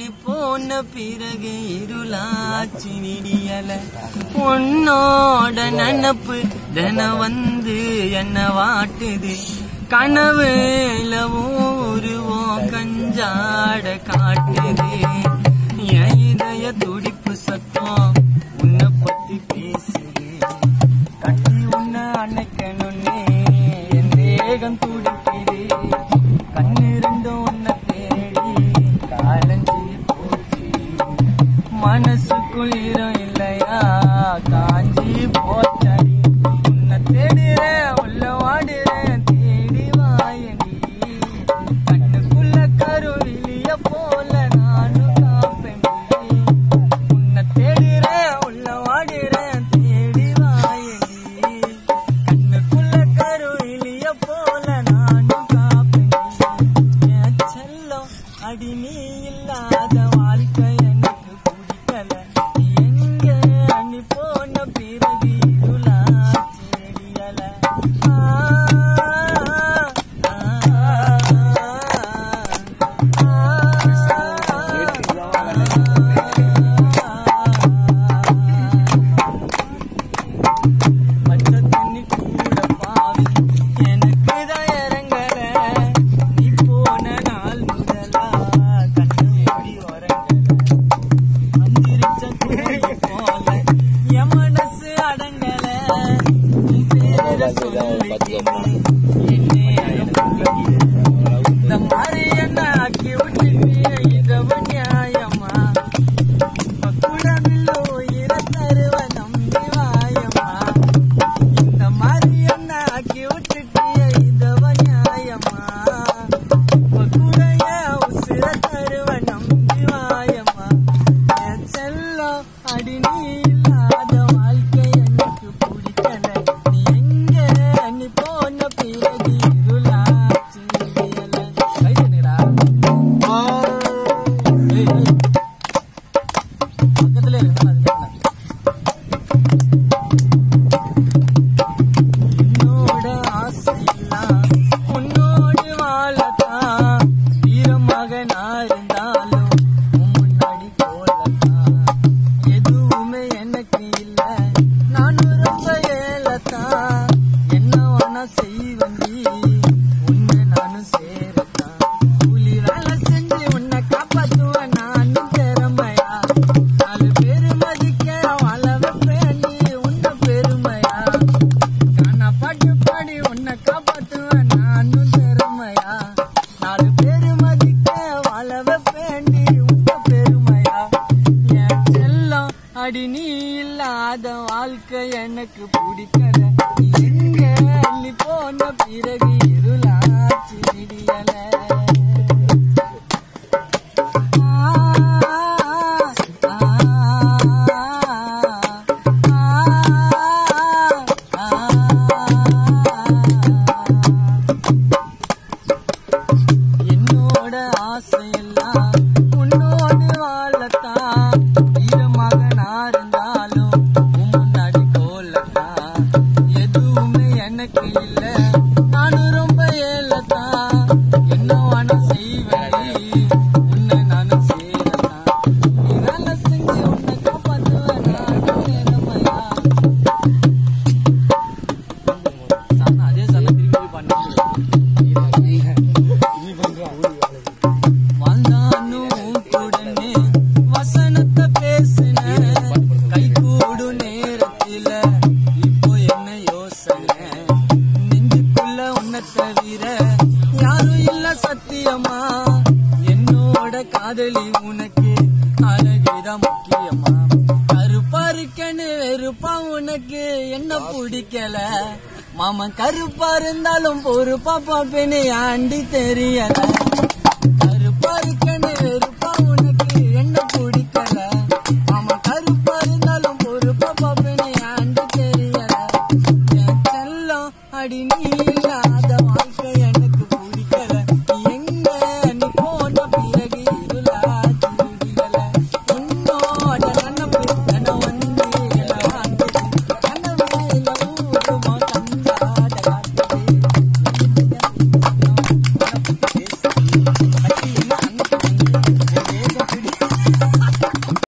போன பிறகு இருளாச்சி விடியல உன்னோட நினப்பு தின வந்து என்ன வாட்டுது கனவுல ஊருவோம் கஞ்சாட காட்டுது என் இதய துடிப்பு சத்தம் உன்னை பத்தி பேசுது கட்டி உன்னை அணைக்கணுன்னே என் தேகம் துடிக்குது கண்ணு ரெண்டும் உன்னை தேடி காலஞ்சி போச்சு மனசுக்குள் ஈரம் இல்லையா காஞ்சி போச்சடி உன்னை தேடுறேன் உள்ள வாடுறேன் தேடி வாயடி கண்ணுக்குள்ள கருவிலிய போல நானும் காப்பேன்டி உன்னை தேடுறேன் உள்ள வாடுறேன் தேடி வாயடி கண்ணுக்குள்ள கருவிலிய போல நானும் காப்பேன்டி என் செல்லம் அடி நீ இல்லாத வாழ்க்கை எனக்கு பிடிக்கல நீ எங்க அண்ணி போன பிறகு இருளாச்சி வெடியல. ஆ, ஆ, பச்சை தண்ணி கூட பாவி எனக்கு தான் இறங்கல நீ போன நாள் முதலா கண்ணு மூடி உறங்கல அந்திரிச்ச கோழி போல என் மனசு அடங்கல உன் பேரை சொல்லிக்கின்னு என்னை அனுப்புகிறேன். இந்த மாதிரி என்ன ஆக்கி விட்டுட்டிய இதவ நியாயமா குடமில்லோ இர தருவ நம்பி வாயமா இந்த மாதிரி என்ன ஆக்கி விட்டுட்டிய இதவ நியாயமா குடைய உசிர தருவ நம்பி வாயமா என் செல்லம் அடி நீ இல்லாத வாழ்க்கை எனக்கு பிடிக்கல நீ எங்க நீ போன பிறகு இருளாச்சு விடியல. கை தட்டுங்கடா. ஏய், ஏய். பக்கத்துல இருக்கு அது கேட்கல. என்னோட ஆசையெல்லாம் உன்னோடு வாழத்தான் வீரமாக நான் இருந்தாலும் உன் முன்னாடி போலத்தான் எதுவுமே எனக்கு இல்ல நானும் ரொம்ப ஏலத்தான் என்ன வேணா செய்வண்டி உன்னை நானும் சேரத்தான் கூலி வேலை செஞ்சு உன்னை காப்பாத்துவேன் நானும் திறமையா நாலு பேரு மதிக்க வாழ வைப்பேன் நீ உன்னை பெருமையா கானா பாட்டு பாடி உன்னை காப்பாத்துவேன் நானும் திறமையா நாலு பேரு மதிக்க வாழ வைப்பேண்டி உன்னை பெருமையா என் செல்லம் அடி நீ இல்லாத வாழ்க்கை எனக்கு பிடிக்கல நீ எங்க நீ போன பிறகு இருளாச்சு விடியல என்னோட ஆசையெல்லாம் உன்னோடு வாழத்தான் ஈரமாக நான் இருந்தாலும் உன் முன்னாடி கோலத்தான் எதுவுமே எனக்கு இல்ல நானும் ரொம்ப ஏலத்தான் என்ன வேணா செய்வேன் உன்னை நானும் சேரத்தான் நீ வேலை செஞ்சு உன்னை காப்பாற்றுவேன் நானும் நேரமையா சார் அதே சார் திரும்பி பண்ணி வாழ்ந்தானும் உடனே வசனத்தை பேசின கை கூடு நேரத்தில இப்போ என்ன யோசனை நெஞ்சுக்குள்ள உன்னை தவிர யாரும் இல்ல சத்தியமா என்னோட காதலி உனக்கு அழகுதான் முக்கியமா கருப்பா இருக்கன்னு வெறுப்பா உனக்கு என்ன பிடிக்கல மாமன் கருப்பா இருந்தாலும் பொறுப்பா பாப்பேன்னு ஆண்டி தெரியல